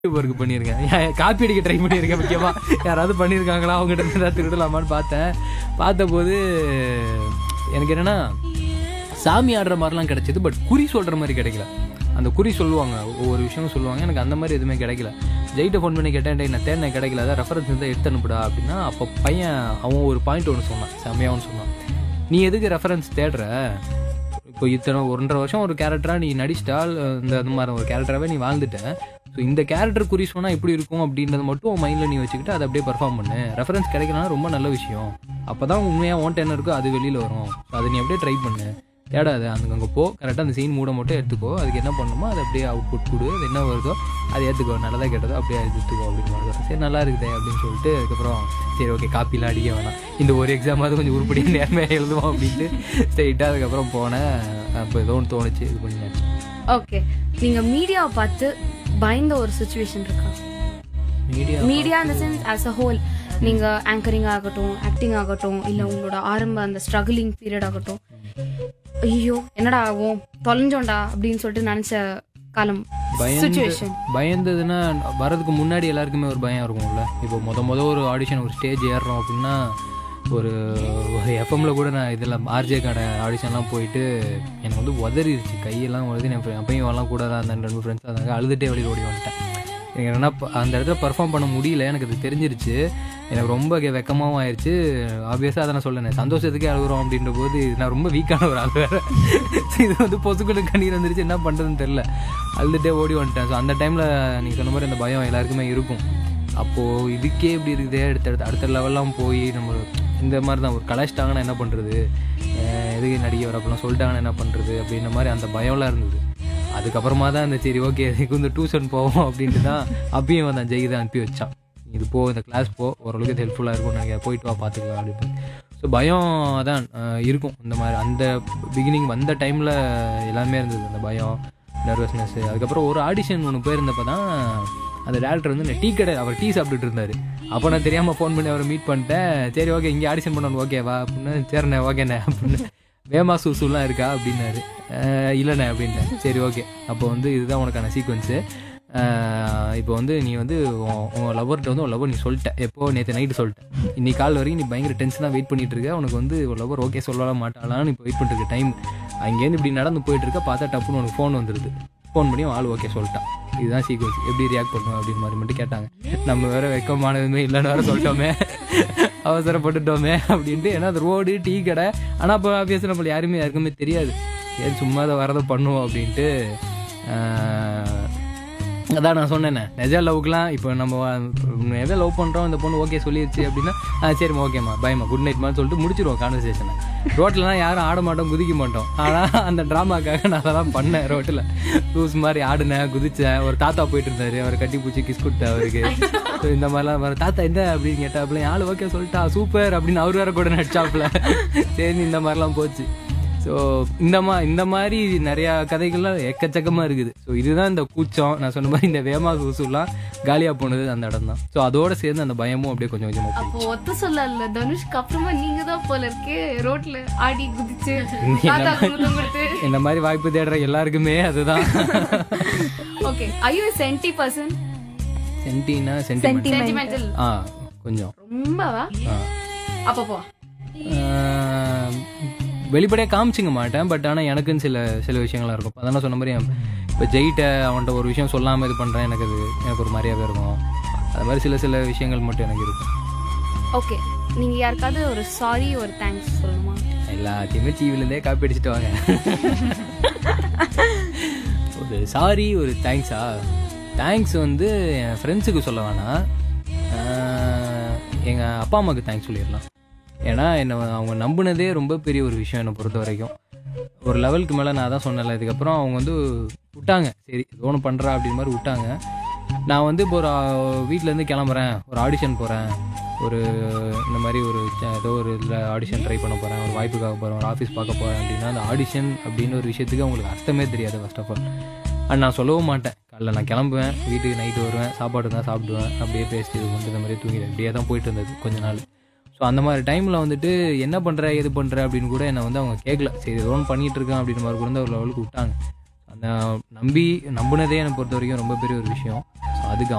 work பண்ணியிருக்கேன் copy அடிக்க try பண்ணியிருக்கேன் முக்கியமா யாராவது பண்ணியிருக்காங்களா அவங்ககிட்ட இருந்து ஏதாவது திருடலாமான்னு பார்த்தேன் பார்த்தபோது எனக்கு என்னன்னா சாமி ஆடுற மாதிரிலாம் கிடைச்சது பட் குறி சொல்ற மாதிரி கிடைக்கல அந்த குறி சொல்லுவாங்க ஒவ்வொரு விஷயமும் சொல்லுவாங்க எனக்கு அந்த மாதிரி எதுவுமே கிடைக்கல ஜெயிட்ட ஃபோன் பண்ணி கேட்டேன் "டேய், நான் தேடின கிடைக்கல அதான் ரெஃபரன்ஸ் இருந்தால் எடுத்து அனுப்புடா அப்படின்னா அப்போ பையன் அவன் ஒரு பாயிண்ட் ஒன்று சொன்னான் செம்மையாக ஒன்று சொன்னான் நீ எதுக்கு ரெஃபரன்ஸ் தேடுற இப்போ இத்தனை ஒன்றரை வருஷம் ஒரு கேரக்டரா நீ நடிச்சிட்டா இந்த அந்த மாதிரி ஒரு கேரக்டராகவே நீ வாழ்ந்துட்ட ஸோ இந்த கேரக்டர் குறி சொன்னால் எப்படி இருக்கும் அப்படின்றத மட்டும் உன் மைண்டில் நீ வச்சுக்கிட்டு அதை அப்படியே பர்ஃபார்ம் பண்ணு ரெஃபரன்ஸ் கிடைக்கலனா ரொம்ப நல்ல விஷயம் அப்போ தான் உண்மையாக ஓன்ட்டு என்ன இருக்கோ அது வெளியில் வரும் ஸோ அதை நீ அப்படியே ட்ரை பண்ணு தேடாது அங்கே அங்கே போ கரெக்டாக அந்த சீன் மூட மட்டும் எடுத்துக்கோ அதுக்கு என்ன பண்ணணுமோ அதை அப்படியே அவுட்புட் கொடு அது என்ன வருதோ அதை ஏற்றுக்கோ நல்லதாக கேட்டதோ அப்படியே எடுத்துக்கோ அப்படின்னு மாதிரி சரி நல்லா இருக்குதே அப்படின்னு சொல்லிட்டு அதுக்கப்புறம் சரி ஓகே காப்பிலாம் அடிக்க வேணாம் இந்த ஒரு எக்ஸாமாவது கொஞ்சம் உருப்படியாக நேர்மையாக எழுதுவோம் அப்படின்ட்டு ஸ்ட்ரைட்டாக அதுக்கப்புறம் போனேன் அப்போ ஏதோ ஒன்று தோணுச்சு இது பண்ணியாச்சு ஓகே நீங்க மீடியாவை பார்த்து பயந்த ஒரு சுச்சுவேஷன் இருக்கா மீடியா மீடியா இந்த சென்ஸ் ஆஸ் அ ஹோல் நீங்க ஆங்கரிங் ஆகட்டும் ஆக்டிங் ஆகட்டும் இல்ல உங்களோட ஆரம்ப அந்த ஸ்ட்ரகிளிங் பீரியட் ஆகட்டும் ஐயோ என்னடா ஆகும் தொலைஞ்சோண்டா அப்படின்னு சொல்லிட்டு நினைச்ச காலம் பயந்து சுச்சுவேஷன் பயந்ததுன்னா வரதுக்கு முன்னாடி எல்லாருக்குமே ஒரு பயம் இருக்கும்ல இப்போ முத முத ஒரு ஆடிஷன் ஒரு ஸ்டேஜ் ஏறுறோம் அப்படின்னா ஒரு ஒரு எஃப்எம்ல கூட நான் இதில் ஆர்ஜே கடை ஆடிஷன்லாம் போயிட்டு எனக்கு வந்து உதறிடுச்சு கையெல்லாம் உதறி என் friend- அப்பயும் எல்லாம் கூட தான் அந்த ரெண்டு ஃப்ரெண்ட்ஸ் அதாங்க அழுதுட்டே வெளியில் ஓடி வந்துட்டேன் எனக்கு என்னன்னா ப- அந்த இடத்துல பர்ஃபார்ம் பண்ண முடியல எனக்கு அது தெரிஞ்சிருச்சு எனக்கு ரொம்ப கெ- வெக்கமாவும் ஆயிடுச்சு ஆப்வியஸாக அதை நான் சொல்லேன் சந்தோஷத்துக்கே அழுகுறோம் அப்படின்ற போது நான் ரொம்ப வீக்கான ஒரு ஆள் வேறு இது வந்து பொசுக்குள்ள கண்ணீர் வந்துருச்சு என்ன பண்ணுறதுன்னு தெரில அழுதுட்டே ஓடி வந்துட்டேன் ஸோ அந்த டைமில் நீங்கள் சொன்ன மாதிரி அந்த பயம் எல்லாருக்குமே இருக்கும் அப்போது இதுக்கே இப்படி இருக்குதே அடுத்த அடுத்த அடுத்த லெவல்லாம் போய் நம்ம இந்த மாதிரி தான் ஒரு கலாச்சிட்டாங்கன்னா என்ன பண்ணுறது எதுக்கு நடிகை வர அப்படிலாம் சொல்லிட்டாங்கன்னா என்ன பண்ணுறது அப்படின்ற மாதிரி அந்த பயம்லாம் இருந்தது அதுக்கப்புறமா தான் இந்த சரி ஓகே இதுக்கு வந்து டியூஷன் போவோம் அப்படின்ட்டு தான் அப்பயும் வந்தான் ஜெய் தான் அனுப்பி வச்சான் இது போ இந்த கிளாஸ் போ ஓரளவுக்கு இது ஹெல்ப்ஃபுல்லாக இருக்கும் நினைக்கிறேன் போயிட்டு வா பார்த்துக்கலாம் அப்படின்னு ஸோ பயம் தான் அஹ், இருக்கும் இந்த மாதிரி அந்த பிகினிங் வந்த டைமில் எல்லாமே இருந்தது அந்த பயம் நர்வஸ்னஸ் அதுக்கப்புறம் ஒரு ஆடிஷன் ஒன்று போயிருந்தப்போ தான் அந்த டேரக்டர் வந்து டீ கடை அவர் டீ சாப்பிட்டுட்டு இருந்தார் அப்போ நான் தெரியாமல் ஃபோன் பண்ணி அவரை மீட் பண்ணிட்டேன் சரி ஓகே இங்கே ஆடிஷன் பண்ணணும் ஓகேவா அப்படின்னு சரிண்ணே ஓகேண்ணே அப்படின்னு வேமா சூசுலாம் இருக்கா அப்படின்னாரு "அஹ், இல்லைண்ணே அப்படின்ட்டேன் சரி ஓகே அப்போ வந்து இதுதான் உனக்கான சீக்வன்ஸு இப்போ வந்து நீ வந்து உன் உன் லவர்கிட்ட வந்து உன் லவர் நீ சொல்லிட்ட எப்போ நேற்று நைட்டு சொல்லிட்டேன் இன்னைக்கு கால் வரைக்கும் நீ பயங்கர டென்ஷனாக வெயிட் பண்ணிட்டு இருக்க உனக்கு வந்து ஒரு லவர் ஓகே சொல்லலாம் மாட்டாளான்னு இப்போ வெயிட் பண்ணிட்டு இருக்க டைம் அங்கேருந்து இப்படி நடந்து போயிட்டு இருக்க பார்த்தா டப்புன்னு உனக்கு ஃபோன் வந்துடுது ஃபோன் பண்ணி அவன் ஆள் ஓகே சொல்லிட்டான் இதுதான் சீக்வன்ஸ் எப்படி ரியாக்ட் பண்ணும் அப்படின்னு மாதிரி மட்டும் கேட்டாங்க நம்ம வேற வெக்கமானதுமே இல்லைன்னு வேற சொல்லிட்டோமே அவசரப்பட்டுட்டோமே அப்படின்ட்டு ஏன்னா அது ரோடு டீ கடை ஆனால் இப்போ ஆப்வியஸாக நம்மள யாருமே யாருக்குமே தெரியாது சரி சும்மா அதை வரதை பண்ணுவோம் அப்படின்ட்டு ஆஹ், அதான் நான் சொன்னேனே நிஜ லவ்க்குலாம் இப்போ நம்ம எதை லவ் பண்ணுறோம் இந்த பொண்ணு ஓகே சொல்லிடுச்சு அப்படின்னா ஆ சரிம்மா ஓகேம்மா பயமா குட் நைட்மான்னு சொல்லிட்டு முடிச்சிருவோம் கான்வர்சேஷனை ரோட்லலாம் யாரும் ஆட மாட்டோம் குதிக்க மாட்டோம் ஆனால் அந்த ட்ராமாக்காக நான் அதெல்லாம் பண்ணேன் ரோட்டில் லூஸ் மாதிரி ஆடினேன் குதிச்சேன் ஒரு தாத்தா போயிட்டு இருந்தாரு அவர் கட்டி பூச்சி கிஸ் கொடுத்தேன் அவருக்கு So, இந்த மாதிரிலாம் வர தாத்தா என்ன அப்படின்னு கேட்டாப்புல ஆள் ஓகே சொல்லிட்டா சூப்பர் அப்படின்னு அவர் வேற கூட நடிச்சாப்புல சரி இந்த மாதிரிலாம் போச்சு ஸோ இந்த மா இந்த மாதிரி நிறையா கதைகள்லாம் எக்கச்சக்கமாக இருக்குது ஸோ இதுதான் இந்த கூச்சம் நான் சொன்ன மாதிரி இந்த வேமா சூசுலாம் காலியாக போனது அந்த இடம் தான் ஸோ அதோட சேர்ந்து அந்த பயமும் அப்படியே கொஞ்சம் கொஞ்சமாக போய் அப்போ ஒத்த சொல்லல தனுஷ்க்கு அப்புறமா நீங்க தான் போல இருக்கே ரோட்ல ஆடி குதிச்சு தாத்தா குமுத்தம் கொடுத்து இந்த மாதிரி வாய்ப்பு தேடுற எல்லாருக்குமே அதுதான் ஓகே ஐயோ சென்டி பர்சன் சென்டினா சென்டிமெண்ட் சென்டிமெண்டல் ஆ கொஞ்சம் ரொம்பவா ஆ அப்போ போ ஆஹ் வெளிப்படையாக காமிச்சிக்க மாட்டேன் பட் ஆனால் எனக்குன்னு சில சில விஷயங்கள்லாம் இருக்கும் அதான் சொன்ன மாதிரி இப்போ ஜெயிட்ட அவன்கிட்ட ஒரு விஷயம் சொல்லாமல் இது பண்ணுறேன் எனக்கு அது எனக்கு ஒரு மாதிரியாவே இருக்கும் அது மாதிரி சில சில விஷயங்கள் மட்டும் எனக்கு இருக்கும் ஓகே நீங்க யாருக்காவது ஒரு சாரி ஒரு தேங்க்ஸ் சொல்லணுமா எல்லாத்தையுமே டிவிலேருந்தே காப்பி அடிச்சுட்டு வாங்க ஒரு சாரி ஒரு தேங்க்ஸா தேங்க்ஸ் வந்து என் ஃப்ரெண்ட்ஸுக்கு சொல்ல வேணாம் எங்கள் அப்பா அம்மாவுக்கு தேங்க்ஸ் சொல்லிடலாம் ஏன்னா என்னை அவங்க நம்பினதே ரொம்ப பெரிய ஒரு விஷயம் என்னை பொறுத்த வரைக்கும் ஒரு லெவலுக்கு மேலே நான் தான் சொன்னேன்ல இதுக்கப்புறம் அவங்க வந்து விட்டாங்க சரி ஏதோ ஒன்று பண்ணுறா அப்படின்னு மாதிரி விட்டாங்க நான் வந்து இப்போ ஒரு வீட்டிலேருந்து கிளம்புறேன் ஒரு ஆடிஷன் போகிறேன் ஒரு இந்த மாதிரி ஒரு ச- ஏதோ ஒரு இதில் ஆடிஷன் ட்ரை பண்ண போகிறேன் ஒரு வாய்ப்புக்காக போகிறேன் ஒரு ஆஃபீஸ் பார்க்க போகிறேன் அப்படின்னா அந்த ஆடிஷன் அப்படின்னு ஒரு விஷயத்துக்கு அவங்களுக்கு அர்த்தமே தெரியாது ஃபர்ஸ்ட் ஆஃப் ஆல் அண்ட் நான் சொல்லவும் மாட்டேன் காலைல நான் கிளம்புவேன் வீட்டுக்கு நைட்டு வருவேன் சாப்பாடு தான் சாப்பிடுவேன் அப்படியே பேசிட்டு இது கொண்டு இந்த மாதிரி தூங்கிடுவேன் இப்படியே தான் போயிட்டு இருந்தது கொஞ்ச நாள் ஸோ அந்த மாதிரி டைமில் வந்துட்டு என்ன பண்ணுற எது பண்ணுற அப்படின்னு கூட என்னை வந்து அவங்க கேட்கல சரி ஏதோ ஒன்று பண்ணிட்டு இருக்கேன் அப்படின்ற மாதிரி கூட ஒரு லெவலுக்கு விட்டாங்க அந்த நம்பி நம்புனதே என்னை பொறுத்த வரைக்கும் ரொம்ப பெரிய ஒரு விஷயம் ஸோ அதுக்கு